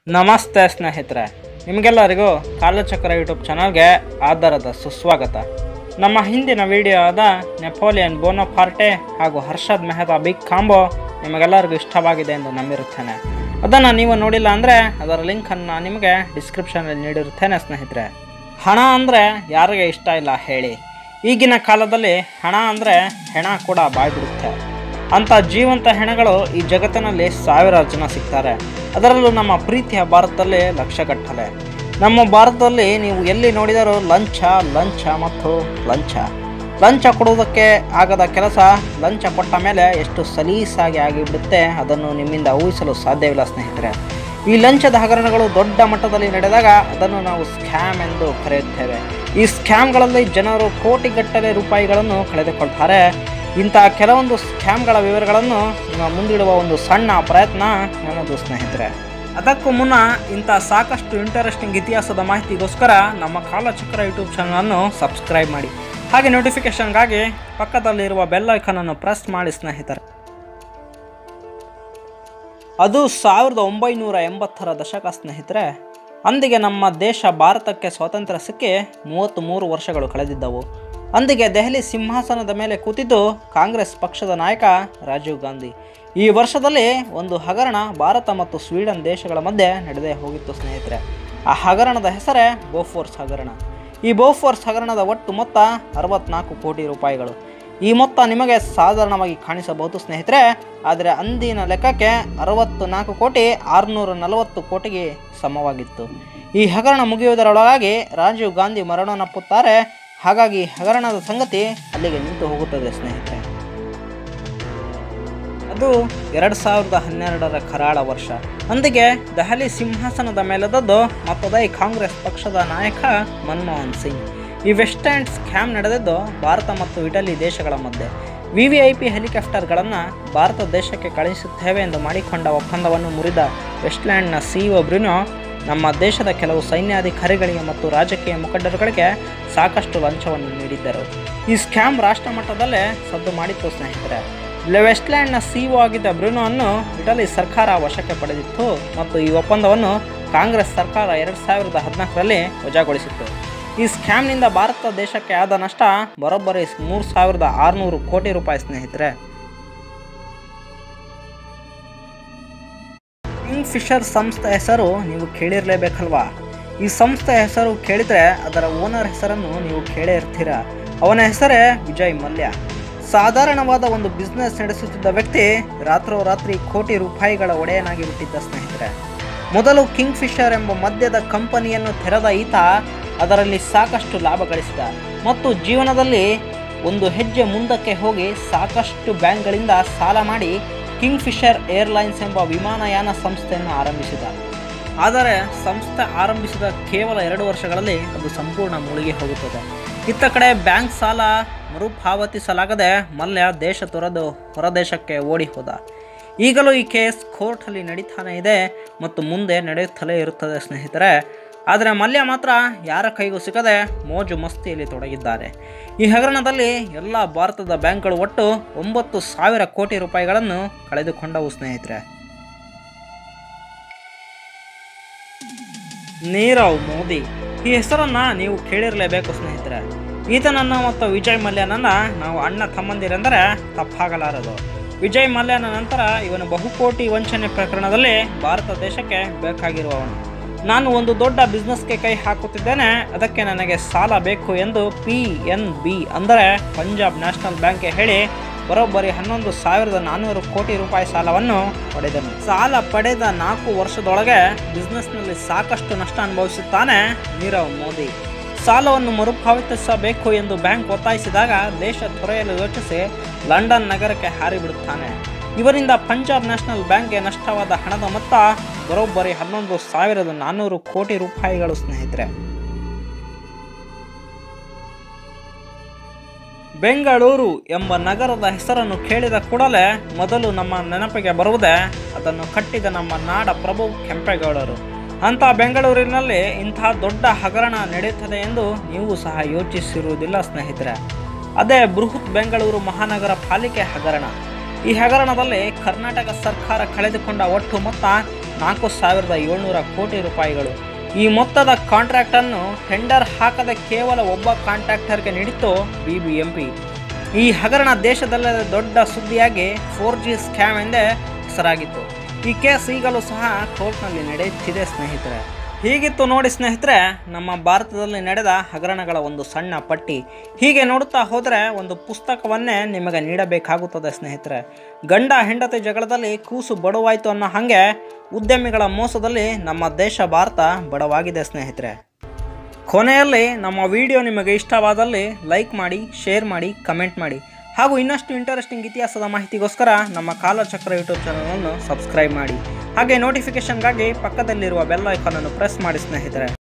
ನಮಸ್ತೆ ಸ್ನೇಹಿತರೆ ನಿಮಗೆಲ್ಲರಿಗೂ ಕಾಲಚಕ್ರ ಯೂಟ್ಯೂಬ್ ಚಾನಲ್ಗೆ ಆಧಾರದ ಸುಸ್ವಾಗತ ನಮ್ಮ ಹಿಂದಿನ ವಿಡಿಯೋ ಆದ ನೆಪೋಲಿಯನ್ ಬೋನೋಫಾರ್ಟೆ ಹಾಗೂ ಹರ್ಷದ್ ಮೆಹತಾ ಬಿಗ್ ಕಾಂಬೋ ನಿಮಗೆಲ್ಲರಿಗೂ ಇಷ್ಟವಾಗಿದೆ ಎಂದು ನಂಬಿರುತ್ತೇನೆ ಅದನ್ನು ನೀವು ನೋಡಿಲ್ಲ ಅಂದರೆ ಅದರ ಲಿಂಕನ್ನು ನಿಮಗೆ ಡಿಸ್ಕ್ರಿಪ್ಷನಲ್ಲಿ ನೀಡಿರುತ್ತೇನೆ ಸ್ನೇಹಿತರೆ ಹಣ ಅಂದರೆ ಯಾರಿಗೆ ಇಷ್ಟ ಇಲ್ಲ ಹೇಳಿ ಈಗಿನ ಕಾಲದಲ್ಲಿ ಹಣ ಅಂದರೆ ಹೆಣ ಕೂಡ ಬಾಯ್ಬಿಡುತ್ತೆ ಅಂಥ ಜೀವಂತ ಹೆಣಗಳು ಈ ಜಗತ್ತಿನಲ್ಲಿ ಸಾವಿರಾರು ಜನ ಸಿಗ್ತಾರೆ ಅದರಲ್ಲೂ ನಮ್ಮ ಪ್ರೀತಿಯ ಭಾರತದಲ್ಲಿ ಲಕ್ಷಗಟ್ಟಲೆ ನಮ್ಮ ಭಾರತದಲ್ಲಿ ನೀವು ಎಲ್ಲಿ ನೋಡಿದರೂ ಲಂಚ ಲಂಚ ಮತ್ತು ಲಂಚ ಲಂಚ ಕೊಡುವುದಕ್ಕೆ ಆಗದ ಕೆಲಸ ಲಂಚ ಕೊಟ್ಟ ಮೇಲೆ ಎಷ್ಟು ಸಲೀಸಾಗಿ ಆಗಿಬಿಡುತ್ತೆ ಅದನ್ನು ನಿಮ್ಮಿಂದ ಊಹಿಸಲು ಸಾಧ್ಯವಿಲ್ಲ ಸ್ನೇಹಿತರೆ ಈ ಲಂಚದ ಹಗರಣಗಳು ದೊಡ್ಡ ಮಟ್ಟದಲ್ಲಿ ನಡೆದಾಗ ಅದನ್ನು ನಾವು ಸ್ಕ್ಯಾಮ್ ಎಂದು ಕರೆಯುತ್ತೇವೆ ಈ ಸ್ಕ್ಯಾಮ್ಗಳಲ್ಲಿ ಜನರು ಕೋಟಿಗಟ್ಟಲೆ ರೂಪಾಯಿಗಳನ್ನು ಕಳೆದುಕೊಳ್ತಾರೆ ಇಂತಹ ಕೆಲವೊಂದು ಸ್ಕ್ಯಾಮ್ಗಳ ವಿವರಗಳನ್ನು ನಿಮ್ಮ ಮುಂದಿಡುವ ಒಂದು ಸಣ್ಣ ಪ್ರಯತ್ನ ನನ್ನದು ಸ್ನೇಹಿತರೆ ಅದಕ್ಕೂ ಮುನ್ನ ಇಂಥ ಸಾಕಷ್ಟು ಇಂಟರೆಸ್ಟಿಂಗ್ ಇತಿಹಾಸದ ಮಾಹಿತಿಗೋಸ್ಕರ ನಮ್ಮ ಕಾಲಚಕ್ರ ಯೂಟ್ಯೂಬ್ ಚಾನಲನ್ನು ಸಬ್ಸ್ಕ್ರೈಬ್ ಮಾಡಿ ಹಾಗೆ ನೋಟಿಫಿಕೇಷನ್ಗಾಗಿ ಪಕ್ಕದಲ್ಲಿರುವ ಬೆಲ್ ಐಕನನ್ನು ಪ್ರೆಸ್ ಮಾಡಿ ಸ್ನೇಹಿತರೆ ಅದು ಸಾವಿರದ ಒಂಬೈನೂರ ಎಂಬತ್ತರ ದಶಕ ಸ್ನೇಹಿತರೆ ಅಂದಿಗೆ ನಮ್ಮ ದೇಶ ಭಾರತಕ್ಕೆ ಸ್ವಾತಂತ್ರ್ಯ ಸಿಕ್ಕಿ ಮೂವತ್ತ್ ಮೂರು ವರ್ಷಗಳು ಕಳೆದಿದ್ದವು ಅಂದಿಗೆ ದೆಹಲಿ ಸಿಂಹಾಸನದ ಮೇಲೆ ಕೂತಿದ್ದು ಕಾಂಗ್ರೆಸ್ ಪಕ್ಷದ ನಾಯಕ ರಾಜೀವ್ ಗಾಂಧಿ ಈ ವರ್ಷದಲ್ಲಿ ಒಂದು ಹಗರಣ ಭಾರತ ಮತ್ತು ಸ್ವೀಡನ್ ದೇಶಗಳ ಮಧ್ಯೆ ನಡೆದೇ ಹೋಗಿತ್ತು ಸ್ನೇಹಿತರೆ ಆ ಹಗರಣದ ಹೆಸರೇ ಬೋಫೋರ್ಸ್ ಹಗರಣ ಈ ಬೋಫೋರ್ಸ್ ಹಗರಣದ ಒಟ್ಟು ಮೊತ್ತ ಅರವತ್ನಾಲ್ಕು ಕೋಟಿ ರೂಪಾಯಿಗಳು ಈ ಮೊತ್ತ ನಿಮಗೆ ಸಾಧಾರಣವಾಗಿ ಕಾಣಿಸಬಹುದು ಸ್ನೇಹಿತರೆ ಆದರೆ ಅಂದಿನ ಲೆಕ್ಕಕ್ಕೆ ಅರವತ್ತು ನಾಲ್ಕು ಕೋಟಿ ಆರುನೂರ ನಲವತ್ತು ಕೋಟಿಗೆ ಸಮವಾಗಿತ್ತು ಈ ಹಗರಣ ಮುಗಿಯುವುದರೊಳಗಾಗಿ ರಾಜೀವ್ ಗಾಂಧಿ ಮರಣನಪ್ಪುತ್ತಾರೆ ಹಾಗಾಗಿ ಹಗರಣದ ಸಂಗತಿ ಅಲ್ಲಿಗೆ ನಿಂತು ಹೋಗುತ್ತದೆ ಸ್ನೇಹಿತರೆ ಅದು ಎರಡು ಸಾವಿರದ ಹನ್ನೆರಡರ ಕರಾಳ ವರ್ಷ ಅಂದಿಗೆ ದೆಹಲಿ ಸಿಂಹಾಸನದ ಮೇಲೆದದ್ದು ಮತ್ತೊಂದೈ ಕಾಂಗ್ರೆಸ್ ಪಕ್ಷದ ನಾಯಕ ಮನಮೋಹನ್ ಸಿಂಗ್ ಈ ವೆಸ್ಟ್ ಎಂಡ್ ಸ್ಕ್ಯಾಮ್ ನಡೆದಿದ್ದು ಭಾರತ ಮತ್ತು ಇಟಲಿ ದೇಶಗಳ ಮಧ್ಯೆ ವಿ ವಿ ಐ ಪಿ ಹೆಲಿಕಾಪ್ಟರ್ಗಳನ್ನು ಭಾರತ ದೇಶಕ್ಕೆ ಕಳುಹಿಸುತ್ತೇವೆ ಎಂದು ಮಾಡಿಕೊಂಡ ಒಪ್ಪಂದವನ್ನು ಮುರಿದ ವೆಸ್ಟ್ಲ್ಯಾಂಡ್ನ ಸಿಇಒ ಬ್ರುನೋ ನಮ್ಮ ದೇಶದ ಕೆಲವು ಸೈನ್ಯಾಧಿಕಾರಿಗಳಿಗೆ ಮತ್ತು ರಾಜಕೀಯ ಮುಖಂಡರುಗಳಿಗೆ ಸಾಕಷ್ಟು ಲಂಚವನ್ನು ನೀಡಿದ್ದರು ಈ ಸ್ಕ್ಯಾಮ್ ರಾಷ್ಟ್ರ ಮಟ್ಟದಲ್ಲೇ ಸದ್ದು ಮಾಡಿತ್ತು ಸ್ನೇಹಿತರೆ ವೆಸ್ಟ್ಲ್ಯಾಂಡ್ನ ಸಿಇಒ ಆಗಿದ್ದ ಬ್ರೂನೋ ಅನ್ನು ಇಟಲಿ ಸರ್ಕಾರ ವಶಕ್ಕೆ ಪಡೆದಿತ್ತು ಮತ್ತು ಈ ಒಪ್ಪಂದವನ್ನು ಕಾಂಗ್ರೆಸ್ ಸರ್ಕಾರ ಎರಡು ಸಾವಿರದ ಹದಿನಾಲ್ಕರಲ್ಲಿ ವಜಾಗೊಳಿಸಿತ್ತು ಈ ಸ್ಕ್ಯಾಮ್ನಿಂದ ಭಾರತ ದೇಶಕ್ಕೆ ಆದ ನಷ್ಟ ಬರೋಬ್ಬರಿ ಮೂರು ಸಾವಿರದ ಆರುನೂರು ಕೋಟಿ ರೂಪಾಯಿ ಸ್ನೇಹಿತರೆ ಕಿಂಗ್ ಫಿಶರ್ ಸಂಸ್ಥೆ ಹೆಸರು ನೀವು ಕೇಳಿರಲೇಬೇಕಲ್ವಾ ಈ ಸಂಸ್ಥೆ ಹೆಸರು ಕೇಳಿದರೆ ಅದರ ಓನರ್ ಹೆಸರನ್ನು ನೀವು ಕೇಳೇ ಇರ್ತೀರ ಅವನ ಹೆಸರೇ ವಿಜಯ್ ಮಲ್ಯ ಸಾಧಾರಣವಾದ ಒಂದು ಬಿಸ್ನೆಸ್ ನಡೆಸುತ್ತಿದ್ದ ವ್ಯಕ್ತಿ ರಾತ್ರೋರಾತ್ರಿ ಕೋಟಿ ರೂಪಾಯಿಗಳ ಒಡೆಯನಾಗಿ ಬಿಟ್ಟಿದ್ದ ಸ್ನೇಹಿತರೆ ಮೊದಲು ಕಿಂಗ್ ಫಿಶರ್ ಎಂಬ ಮದ್ಯದ ಕಂಪನಿಯನ್ನು ತೆರೆದ ಈತ ಅದರಲ್ಲಿ ಸಾಕಷ್ಟು ಲಾಭ ಗಳಿಸಿದ ಮತ್ತು ಜೀವನದಲ್ಲಿ ಒಂದು ಹೆಜ್ಜೆ ಮುಂದಕ್ಕೆ ಹೋಗಿ ಸಾಕಷ್ಟು ಬ್ಯಾಂಕ್ಗಳಿಂದ ಸಾಲ ಮಾಡಿ ಕಿಂಗ್ ಫಿಶರ್ ಏರ್ಲೈನ್ಸ್ ಎಂಬ ವಿಮಾನಯಾನ ಸಂಸ್ಥೆಯನ್ನು ಆರಂಭಿಸಿದ ಆದರೆ ಸಂಸ್ಥೆ ಆರಂಭಿಸಿದ ಕೇವಲ ಎರಡು ವರ್ಷಗಳಲ್ಲಿ ಅದು ಸಂಪೂರ್ಣ ಮುಳುಗಿ ಹೋಗುತ್ತದೆ ಇತ್ತ ಕಡೆ ಬ್ಯಾಂಕ್ ಸಾಲ ಮರುಪಾವತಿಸಲಾಗದೆ ಮಲ್ಯ ದೇಶ ತೊರೆದು ಹೊರದೇಶಕ್ಕೆ ಓಡಿ ಹೋದ ಈಗಲೂ ಈ ಕೇಸ್ ಕೋರ್ಟಲ್ಲಿ ನಡೀತಾನೆ ಇದೆ ಮತ್ತು ಮುಂದೆ ನಡೆಯುತ್ತಲೇ ಇರುತ್ತದೆ ಸ್ನೇಹಿತರೆ ಆದರೆ ಮಲ್ಯ ಮಾತ್ರ ಯಾರ ಕೈಗೂ ಸಿಗದೆ ಮೋಜು ಮಸ್ತಿಯಲ್ಲಿ ತೊಡಗಿದ್ದಾರೆ ಈ ಹಗರಣದಲ್ಲಿ ಎಲ್ಲ ಭಾರತದ ಬ್ಯಾಂಕ್ಗಳು ಒಟ್ಟು ಒಂಬತ್ತು ಸಾವಿರ ಕೋಟಿ ರೂಪಾಯಿಗಳನ್ನು ಕಳೆದುಕೊಂಡವು ಸ್ನೇಹಿತರೆ ನೀರವ್ ಮೋದಿ ಈ ಹೆಸರನ್ನ ನೀವು ಕೇಳಿರಲೇಬೇಕು ಸ್ನೇಹಿತರೆ ಈತನನ್ನ ಮತ್ತು ವಿಜಯ್ ಮಲ್ಯನನ್ನ ನಾವು ಅಣ್ಣ ತಮ್ಮಂದಿರೆಂದರೆ ತಪ್ಪಾಗಲಾರದು ವಿಜಯ್ ಮಲ್ಯನ ನಂತರ ಇವನು ಬಹುಕೋಟಿ ವಂಚನೆ ಪ್ರಕರಣದಲ್ಲಿ ಭಾರತ ದೇಶಕ್ಕೆ ಬೇಕಾಗಿರುವವನು ನಾನು ಒಂದು ದೊಡ್ಡ ಬಿಸ್ನೆಸ್ಗೆ ಕೈ ಹಾಕುತ್ತಿದ್ದೇನೆ ಅದಕ್ಕೆ ನನಗೆ ಸಾಲ ಬೇಕು ಎಂದು ಪಿ ಎನ್ ಬಿ ಅಂದರೆ ಪಂಜಾಬ್ ನ್ಯಾಷನಲ್ ಬ್ಯಾಂಕ್ಗೆ ಹೇಳಿ ಬರೋಬ್ಬರಿ ಹನ್ನೊಂದು ಸಾವಿರದ ನಾನ್ನೂರು ಕೋಟಿ ರೂಪಾಯಿ ಸಾಲವನ್ನು ಪಡೆದನು ಸಾಲ ಪಡೆದ ನಾಲ್ಕು ವರ್ಷದೊಳಗೆ ಬಿಸ್ನೆಸ್ನಲ್ಲಿ ಸಾಕಷ್ಟು ನಷ್ಟ ಅನುಭವಿಸುತ್ತಾನೆ ನೀರವ್ ಮೋದಿ ಸಾಲವನ್ನು ಮರುಪಾವತಿಸಬೇಕು ಎಂದು ಬ್ಯಾಂಕ್ ಒತ್ತಾಯಿಸಿದಾಗ ದೇಶ ತೊರೆಯಲು ಯೋಚಿಸಿ ಲಂಡನ್ ನಗರಕ್ಕೆ ಹಾರಿಬಿಡುತ್ತಾನೆ ಇವರಿಂದ ಪಂಜಾಬ್ ನ್ಯಾಷನಲ್ ಬ್ಯಾಂಕ್ಗೆ ನಷ್ಟವಾದ ಹಣದ ಮೊತ್ತ ಬರೋಬ್ಬರಿ ಹನ್ನೊಂದು ಸಾವಿರದ ನಾನ್ನೂರು ಕೋಟಿ ರೂಪಾಯಿಗಳು ಸ್ನೇಹಿತರೆ ಬೆಂಗಳೂರು ಎಂಬ ನಗರದ ಹೆಸರನ್ನು ಕೇಳಿದ ಕೂಡಲೇ ಮೊದಲು ನಮ್ಮ ನೆನಪಿಗೆ ಬರುವುದೇ ಅದನ್ನು ಕಟ್ಟಿದ ನಮ್ಮ ನಾಡ ಪ್ರಭು ಕೆಂಪೇಗೌಡರು ಅಂಥ ಬೆಂಗಳೂರಿನಲ್ಲಿ ಇಂತಹ ದೊಡ್ಡ ಹಗರಣ ನಡೆಯುತ್ತದೆ ಎಂದು ನೀವು ಸಹ ಯೋಚಿಸಿರುವುದಿಲ್ಲ ಸ್ನೇಹಿತರೆ ಅದೇ ಬೃಹತ್ ಬೆಂಗಳೂರು ಮಹಾನಗರ ಪಾಲಿಕೆ ಹಗರಣ ಈ ಹಗರಣದಲ್ಲಿ ಕರ್ನಾಟಕ ಸರ್ಕಾರ ಕಳೆದುಕೊಂಡ ಒಟ್ಟು ಮೊತ್ತ ನಾಲ್ಕು ಸಾವಿರದ ಏಳ್ನೂರ ಕೋಟಿ ರೂಪಾಯಿಗಳು ಈ ಮೊತ್ತದ ಕಾಂಟ್ರಾಕ್ಟನ್ನು ಟೆಂಡರ್ ಹಾಕದ ಕೇವಲ ಒಬ್ಬ ಕಾಂಟ್ರಾಕ್ಟರ್ಗೆ ನೀಡಿತ್ತು ಬಿ ಬಿ ಎಂ ಪಿ ಈ ಹಗರಣ ದೇಶದಲ್ಲೇ ದೊಡ್ಡ ಸುದ್ದಿಯಾಗಿ ಫೋರ್ ಜಿ ಸ್ಕ್ಯಾಮ್ ಎಂದೇ ಹೆಸರಾಗಿತ್ತು ಈ ಕೇಸ್ ಈಗಲೂ ಸಹ ಕೋರ್ಟ್ನಲ್ಲಿ ನಡೆಯುತ್ತಿದೆ ಸ್ನೇಹಿತರೆ ಹೀಗಿತ್ತು ನೋಡಿ ಸ್ನೇಹಿತರೆ ನಮ್ಮ ಭಾರತದಲ್ಲಿ ನಡೆದ ಹಗರಣಗಳ ಒಂದು ಸಣ್ಣ ಪಟ್ಟಿ ಹೀಗೆ ನೋಡುತ್ತಾ ಹೋದರೆ ಒಂದು ಪುಸ್ತಕವನ್ನೇ ನಿಮಗೆ ನೀಡಬೇಕಾಗುತ್ತದೆ ಸ್ನೇಹಿತರೆ ಗಂಡ ಹೆಂಡತಿ ಜಗಳದಲ್ಲಿ ಕೂಸು ಬಡವಾಯಿತು ಅನ್ನೋ ಹಾಗೆ ಉದ್ಯಮಿಗಳ ಮೋಸದಲ್ಲಿ ನಮ್ಮ ದೇಶ ಭಾರತ ಬಡವಾಗಿದೆ ಸ್ನೇಹಿತರೆ ಕೊನೆಯಲ್ಲಿ ನಮ್ಮ ವಿಡಿಯೋ ನಿಮಗೆ ಇಷ್ಟವಾದಲ್ಲಿ ಲೈಕ್ ಮಾಡಿ ಶೇರ್ ಮಾಡಿ ಕಮೆಂಟ್ ಮಾಡಿ ಹಾಗೂ ಇನ್ನಷ್ಟು ಇಂಟರೆಸ್ಟಿಂಗ್ ಇತಿಹಾಸದ ಮಾಹಿತಿಗೋಸ್ಕರ ನಮ್ಮ ಕಾಲಚಕ್ರ ಯೂಟ್ಯೂಬ್ ಚಾನಲನ್ನು ಸಬ್ಸ್ಕ್ರೈಬ್ ಮಾಡಿ ಹಾಗೆ ನೋಟಿಫಿಕೇಷನ್ಗಾಗಿ ಪಕ್ಕದಲ್ಲಿರುವ ಬೆಲ್ ಐಕಾನನ್ನು ಪ್ರೆಸ್ ಮಾಡಿ ಸ್ನೇಹಿತರೆ